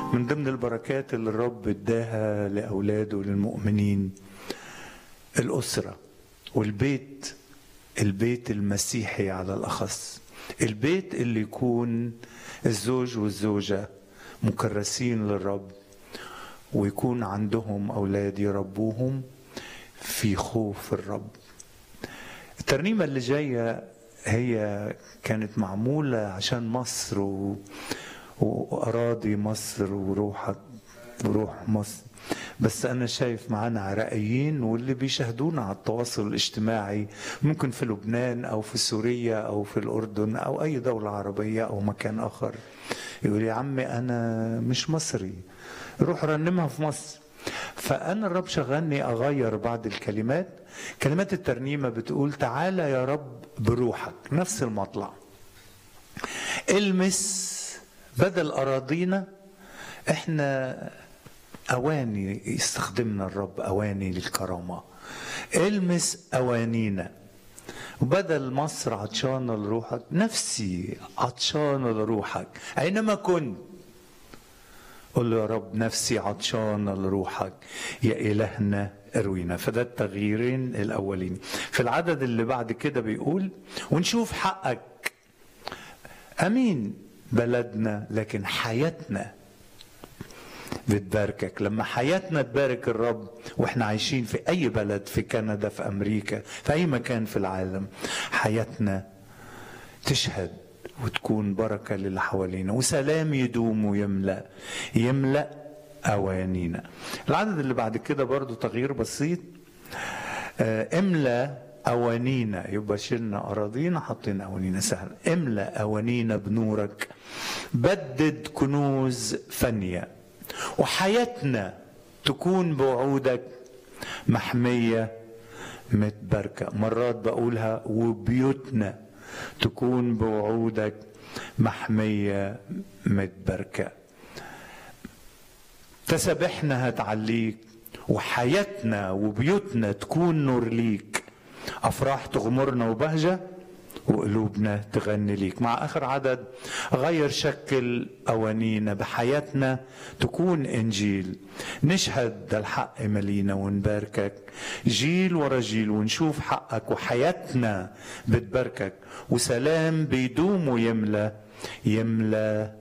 من ضمن البركات اللي الرب اداها لاولاده للمؤمنين الاسره والبيت البيت المسيحي على الاخص البيت اللي يكون الزوج والزوجه مكرسين للرب ويكون عندهم اولاد يربوهم في خوف الرب الترنيمه اللي جايه هي كانت معموله عشان مصر و... واراضي مصر وروحك وروح مصر بس انا شايف معانا عراقيين واللي بيشاهدونا على التواصل الاجتماعي ممكن في لبنان او في سوريا او في الاردن او اي دوله عربيه او مكان اخر يقول يا عمي انا مش مصري روح رنمها في مصر فانا الرب شغلني اغير بعض الكلمات كلمات الترنيمه بتقول تعالى يا رب بروحك نفس المطلع المس بدل اراضينا احنا اواني يستخدمنا الرب اواني للكرامه المس اوانينا وبدل مصر عطشانه لروحك نفسي عطشانه لروحك اينما كنت قل له يا رب نفسي عطشانه لروحك يا الهنا اروينا فده التغييرين الاولين في العدد اللي بعد كده بيقول ونشوف حقك امين بلدنا لكن حياتنا بتباركك لما حياتنا تبارك الرب واحنا عايشين في اي بلد في كندا في امريكا في اي مكان في العالم حياتنا تشهد وتكون بركه للي حوالينا وسلام يدوم ويملا يملا اوانينا العدد اللي بعد كده برضو تغيير بسيط املا اوانينا يبقى شلنا اراضينا حطينا اوانينا سهل املا اوانينا بنورك بدد كنوز فانيه وحياتنا تكون بوعودك محميه متباركه مرات بقولها وبيوتنا تكون بوعودك محميه متباركه تسابحنا هتعليك وحياتنا وبيوتنا تكون نور ليك افراح تغمرنا وبهجه وقلوبنا تغني ليك مع اخر عدد غير شكل اوانينا بحياتنا تكون انجيل نشهد ده الحق ملينا ونباركك جيل ورا جيل ونشوف حقك وحياتنا بتباركك وسلام بيدوم ويملى يملى